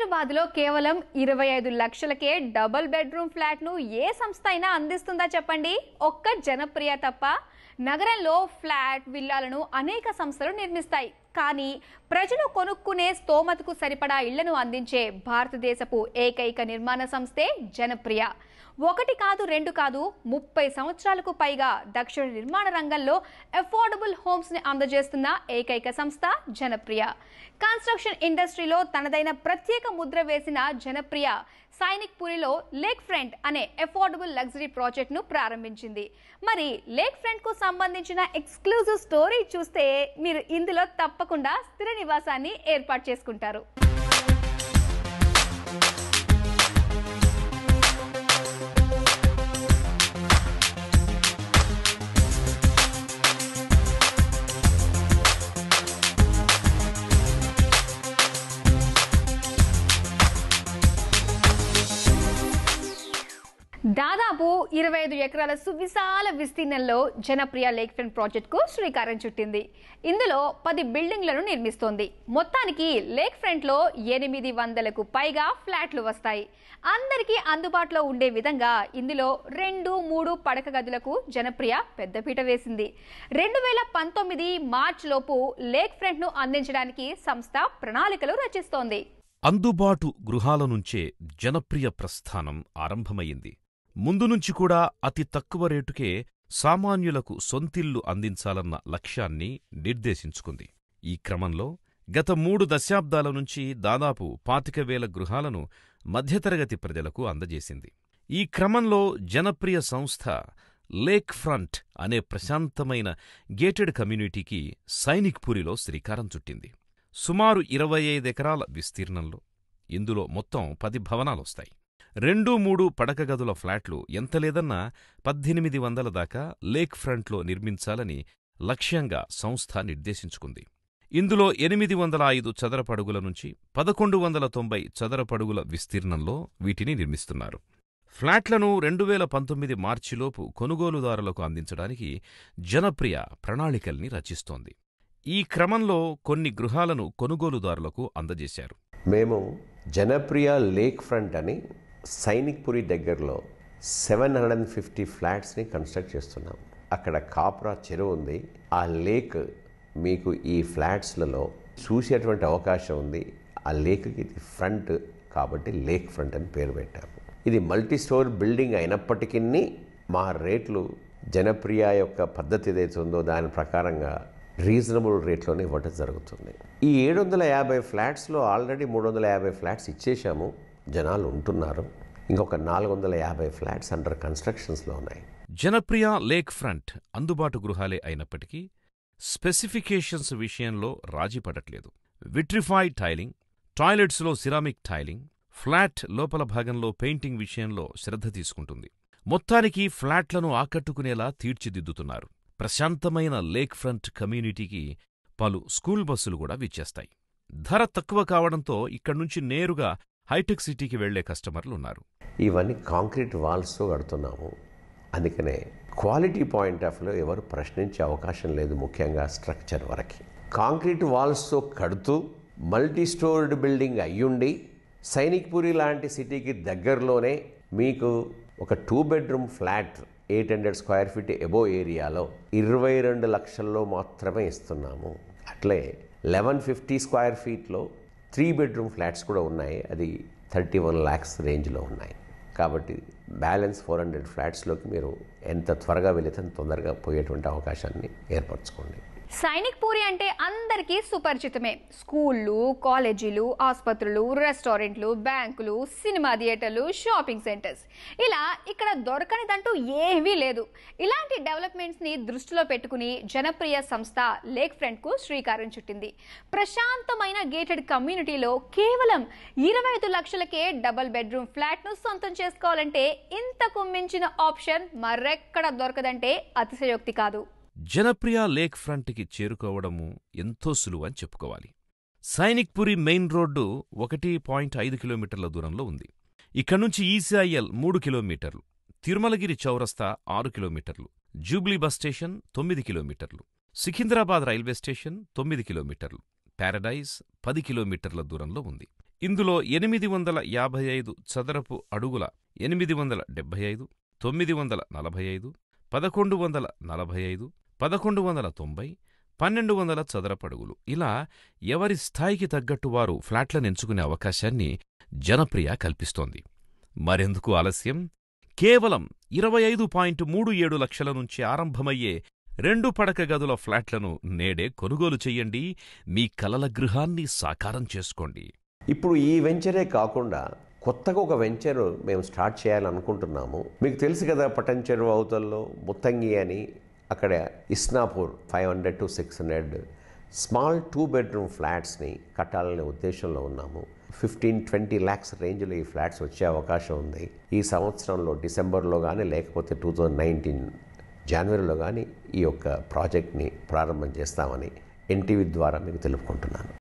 హైదరాబాద్లో కేవలం ఇరవై ఐదు లక్షలకే డబుల్ బెడ్రూమ్ ఫ్లాట్ను ఏ సంస్థ అయినా అందిస్తుందా చెప్పండి ఒక్క జనప్రియ తప్ప నగరంలో ఫ్లాట్ విల్లాలను అనేక సంస్థలు నిర్మిస్తాయి కానీ ప్రజలు కొనుక్కునే స్తోమతకు సరిపడా ఇళ్లను అందించే భారతదేశపు ఏకైక నిర్మాణ సంస్థే జనప్రియ ఒకటి కాదు రెండు కాదు ముప్పై సంవత్సరాలకు పైగా దక్షిణ నిర్మాణ రంగంలో అఫోర్డబుల్ హోమ్స్ ని అందజేస్తున్న ఏకైక సంస్థ జనప్రియ కన్స్ట్రక్షన్ ఇండస్ట్రీలో తనదైన ప్రత్యేక ముద్ర వేసిన జనప్రియ సైనిక్ పురిలో లేక్ ఫ్రంట్ అనే అఫోర్డబుల్ లగ్జరీ ప్రాజెక్ట్ ను ప్రారంభించింది మరి లేక్ ఫ్రంట్ కు సంబంధించిన ఎక్స్క్లూజివ్ స్టోరీ చూస్తే మీరు ఇందులో తప్పకుండా స్థిర నివాసాన్ని ఏర్పాటు చేసుకుంటారు దాదాపు ఇరవై ఐదు ఎకరాల సువిశాల విస్తీర్ణంలో జనప్రియ లేక్ ఫ్రంట్ ప్రాజెక్టుకు శ్రీకారం చుట్టింది ఇందులో పది బిల్డింగ్లను నిర్మిస్తోంది మొత్తానికి లేక్ ఫ్రంట్లో ఎనిమిది వందలకు పైగా ఫ్లాట్లు వస్తాయి అందరికీ అందుబాటులో ఉండే విధంగా ఇందులో రెండు మూడు పడక గదులకు జనప్రియ పెద్దపీట వేసింది రెండు వేల పంతొమ్మిది మార్చ్ లోపు లేక్ ఫ్రంట్ను అందించడానికి సంస్థ ప్రణాళికలు రచిస్తోంది అందుబాటు గృహాల నుంచే జనప్రియ ప్రస్థానం ఆరంభమయ్యింది ముందు నుంచి కూడా అతి తక్కువ రేటుకే సామాన్యులకు సొంతిల్లు అందించాలన్న లక్ష్యాన్ని నిర్దేశించుకుంది ఈ క్రమంలో గత మూడు దశాబ్దాల నుంచి దాదాపు పాతిక వేల గృహాలను మధ్యతరగతి ప్రజలకు అందజేసింది ఈ క్రమంలో జనప్రియ సంస్థ లేక్ ఫ్రంట్ అనే ప్రశాంతమైన గేటెడ్ కమ్యూనిటీకి సైనిక్పురిలో శ్రీకారం చుట్టింది సుమారు ఇరవై ఐదెకరాల విస్తీర్ణంలో ఇందులో మొత్తం పది భవనాలొస్తాయి రెండు మూడు పడక గదుల ఫ్లాట్లు ఎంత లేదన్నా పద్దెనిమిది వందల దాకా లేక్ ఫ్రంట్లో నిర్మించాలని లక్ష్యంగా సంస్థ నిర్దేశించుకుంది ఇందులో ఎనిమిది వందల ఐదు చదరపడుగుల నుంచి పదకొండు వందల తొంభై చదరపడుగుల విస్తీర్ణంలో వీటిని నిర్మిస్తున్నారు ఫ్లాట్లను రెండు వేల పంతొమ్మిది మార్చిలోపు కొనుగోలుదారులకు అందించడానికి జనప్రియ ప్రణాళికల్ని రచిస్తోంది ఈ క్రమంలో కొన్ని గృహాలను కొనుగోలుదారులకు అందజేశారు మేము జనప్రియ లేక్ ఫ్రంట్ అని సైనిక్పురి దగ్గరలో సెవెన్ హండ్రెడ్ అండ్ ఫిఫ్టీ ఫ్లాట్స్ని కన్స్ట్రక్ట్ చేస్తున్నాం అక్కడ కాప్రా చెరువు ఉంది ఆ లేక్ మీకు ఈ ఫ్లాట్స్లలో చూసేటువంటి అవకాశం ఉంది ఆ లేక్కి ఇది ఫ్రంట్ కాబట్టి లేక్ ఫ్రంట్ అని పేరు పెట్టాము ఇది మల్టీ స్టోర్ బిల్డింగ్ అయినప్పటికీ మా రేట్లు జనప్రియ యొక్క పద్ధతి ఏదైతే ఉందో దాని ప్రకారంగా రీజనబుల్ రేట్లోనే ఇవ్వటం జరుగుతుంది ఈ ఏడు వందల యాభై ఫ్లాట్స్లో ఆల్రెడీ మూడు వందల యాభై ఫ్లాట్స్ ఇచ్చేశాము జనాలు ఉంటున్నారు ఇంకొక నాలుగు వందల యాభై ఫ్లాట్స్ అండర్ కన్స్ట్రక్షన్స్లో ఉన్నాయి జనప్రియ లేక్ ఫ్రంట్ అందుబాటు గృహాలే అయినప్పటికీ స్పెసిఫికేషన్స్ విషయంలో రాజీ పడట్లేదు విట్రిఫైడ్ టైలింగ్ టాయిలెట్స్లో సిరామిక్ టైలింగ్ ఫ్లాట్ లోపల భాగంలో పెయింటింగ్ విషయంలో శ్రద్ధ తీసుకుంటుంది మొత్తానికి ఫ్లాట్లను ఆకట్టుకునేలా తీర్చిదిద్దుతున్నారు ప్రశాంతమైన లేక్ ఫ్రంట్ కమ్యూనిటీకి పలు స్కూల్ బస్సులు కూడా విచ్చేస్తాయి ధర తక్కువ కావడంతో ఇక్కడ్నుంచి నేరుగా హైటెక్ సిటీకి వెళ్లే కస్టమర్లున్నారు ఇవన్నీ కాంక్రీట్ వాల్స్తో కడుతున్నాము అందుకనే క్వాలిటీ పాయింట్ ఆఫ్ వ్యూలో ఎవరు ప్రశ్నించే అవకాశం లేదు ముఖ్యంగా స్ట్రక్చర్ వరకు కాంక్రీట్ వాల్స్తో కడుతూ మల్టీ స్టోర్డ్ బిల్డింగ్ అయ్యుండి సైనిక్పురి లాంటి సిటీకి దగ్గరలోనే మీకు ఒక two bedroom flat eight hundred square feet above ఏరియాలో ఇరవై రెండు లక్షల్లో మాత్రమే ఇస్తున్నాము అట్లే లెవెన్ ఫిఫ్టీ స్క్వేర్ ఫీట్లో త్రీ బెడ్రూమ్ ఫ్లాట్స్ కూడా ఉన్నాయి అది థర్టీ వన్ ల్యాక్స్ రేంజ్లో ఉన్నాయి కాబట్టి బ్యాలెన్స్ ఫోర్ హండ్రెడ్ ఫ్లాట్స్లోకి మీరు ఎంత త్వరగా వెళితే అంత తొందరగా పోయేటువంటి అవకాశాన్ని ఏర్పరచుకోండి సైనిక్ పూరి అంటే అందరికీ సుపరిచితమే స్కూళ్ళు కాలేజీలు ఆసుపత్రులు రెస్టారెంట్లు బ్యాంకులు సినిమా థియేటర్లు షాపింగ్ సెంటర్స్ ఇలా ఇక్కడ దొరకనిదంటూ ఏమీ లేదు ఇలాంటి డెవలప్మెంట్స్ని దృష్టిలో పెట్టుకుని జనప్రియ సంస్థ లేక్ ఫ్రంట్కు శ్రీకారం చుట్టింది ప్రశాంతమైన గేటెడ్ కమ్యూనిటీలో కేవలం ఇరవై ఐదు లక్షలకే డబల్ బెడ్రూమ్ ఫ్లాట్ను సొంతం చేసుకోవాలంటే ఇంతకు మించిన ఆప్షన్ మరెక్కడ దొరకదంటే అతిశయోక్తి కాదు జనప్రియ లేక్ ఫ్రంట్కి చేరుకోవడము ఎంతో సులువని చెప్పుకోవాలి సైనిక్పురి మెయిన్ రోడ్డు ఒకటి పాయింట్ ఐదు కిలోమీటర్ల దూరంలో ఉంది ఇక్కడ్నుంచి ఈసీఐఎల్ మూడు కిలోమీటర్లు తిరుమలగిరి చౌరస్తా ఆరు కిలోమీటర్లు జూబ్లీ బస్ స్టేషన్ తొమ్మిది కిలోమీటర్లు సికింద్రాబాద్ రైల్వే స్టేషన్ తొమ్మిది కిలోమీటర్లు పారడైజ్ పది కిలోమీటర్ల దూరంలో ఉంది ఇందులో ఎనిమిది వందల యాభై ఐదు చదరపు అడుగుల ఎనిమిది వందల డెబ్బై ఐదు తొమ్మిది వందల నలభై ఐదు పదకొండు వందల నలభై ఐదు పదకొండు వందల తొంభై పన్నెండు వందల చదరపడుగులు ఇలా ఎవరి స్థాయికి తగ్గట్టు వారు ఫ్లాట్లను ఎంచుకునే అవకాశాన్ని జనప్రియ కల్పిస్తోంది మరెందుకు ఆలస్యం కేవలం ఇరవై ఐదు పాయింట్ మూడు ఏడు లక్షల నుంచి ఆరంభమయ్యే రెండు పడక గదుల ఫ్లాట్లను నేడే కొనుగోలు చెయ్యండి మీ కలల గృహాన్ని సాకారం చేసుకోండి ఇప్పుడు ఈ వెంచరే కాకుండా కొత్తగా ఒక వెంచర్ మేము స్టార్ట్ చేయాలనుకుంటున్నాము మీకు తెలుసు కదా పటంచెరు అవతల్లో ముత్తంగి అని అక్కడ Isnapur five hundred to six hundred small two bedroom ఫ్లాట్స్ని కట్టాలనే ఉద్దేశంలో ఉన్నాము ఫిఫ్టీన్ ట్వంటీ ల్యాక్స్ రేంజ్లో ఈ ఫ్లాట్స్ వచ్చే అవకాశం ఉంది ఈ సంవత్సరంలో డిసెంబర్లో కానీ లేకపోతే టూ థౌజండ్ నైన్టీన్ జనవరిలో కానీ ఈ యొక్క ప్రాజెక్ట్ని ప్రారంభం చేస్తామని ఎన్టీవీ ద్వారా మీకు తెలుపుకుంటున్నాను